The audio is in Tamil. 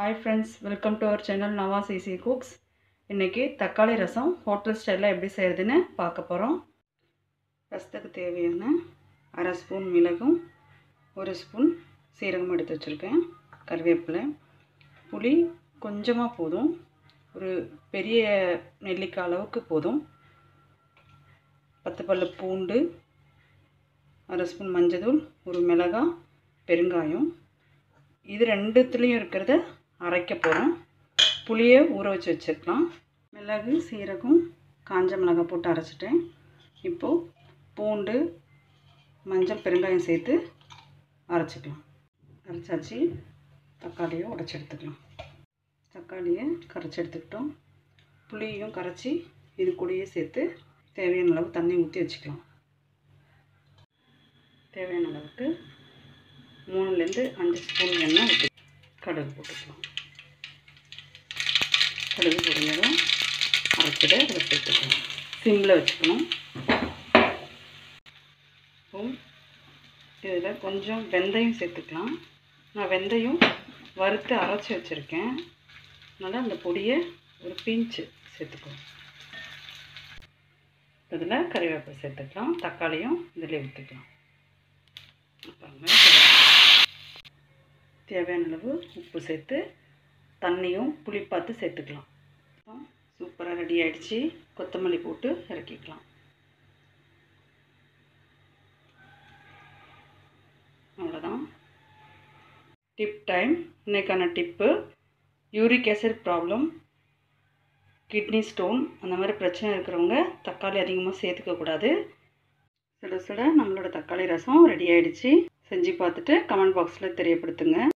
hi friends welcome to our channel Nawaz easy cooks இன்றைக்கி தக்காளி ரசம் ஹோட்டல் ஸ்டைலில் எப்படி செய்கிறதுன்னு பார்க்க போகிறோம் ரசத்துக்கு தேவையான அரை ஸ்பூன் மிளகும் ஒரு ஸ்பூன் சீரகம் எடுத்து வச்சுருக்கேன் கருவேப்பிலை புளி கொஞ்சமாக போதும் ஒரு பெரிய நெல்லிக்காய் அளவுக்கு போதும் பத்து பல்லு பூண்டு அரை ஸ்பூன் மஞ்சள் ஒரு மிளகாய் பெருங்காயம் இது ரெண்டுத்துலேயும் இருக்கிறத அரைக்க போகிறோம் புளியை ஊற வச்சு வச்சுக்கலாம் மிளகு சீரகம் காஞ்ச மிளகாய் போட்டு அரைச்சிட்டேன் இப்போது பூண்டு மஞ்சள் பெருங்காயம் சேர்த்து அரைச்சிக்கலாம் அரைச்சாச்சு தக்காளியை உடச்சி எடுத்துக்கலாம் தக்காளியை கரைச்சி எடுத்துக்கிட்டோம் புளியையும் கரைச்சி இது கூடயே சேர்த்து தேவையான அளவு தண்ணி ஊற்றி வச்சுக்கலாம் தேவையான அளவுக்கு மூணுலேருந்து அஞ்சு ஸ்பூன் எண்ணெய் ஊற்றி கடுகு போட்டுக்கலாம் கடுகு பொரிஞ்சதும் அரைச்சிட்டு அதில் சேர்த்துக்கலாம் சிம்மில் வச்சுக்கணும் இப்போ இதில் கொஞ்சம் வெந்தயம் சேர்த்துக்கலாம் நான் வெந்தயம் வறுத்து அரைச்சி வச்சுருக்கேன் அதனால் அந்த பொடியை ஒரு பிஞ்சு சேர்த்துக்கலாம் இதில் கறிவேப்பிலை சேர்த்துக்கலாம் தக்காளியும் இதில் ஊற்றிக்கலாம் தேவையான அளவு உப்பு சேர்த்து தண்ணியும் புளி பார்த்து சேர்த்துக்கலாம் சூப்பராக ரெடி ஆகிடுச்சு கொத்தமல்லி போட்டு இறக்கிக்கலாம் அவ்வளோதான் டிப் டைம் இன்றைக்கான tip uric acid problem kidney stone அந்த மாதிரி பிரச்சனை இருக்கிறவங்க தக்காளி அதிகமாக சேர்த்துக்கக்கூடாது சுட சுட நம்மளோட தக்காளி ரசம் ரெடி ஆகிடுச்சு செஞ்சு பார்த்துட்டு கமெண்ட் பாக்ஸில் தெரியப்படுத்துங்க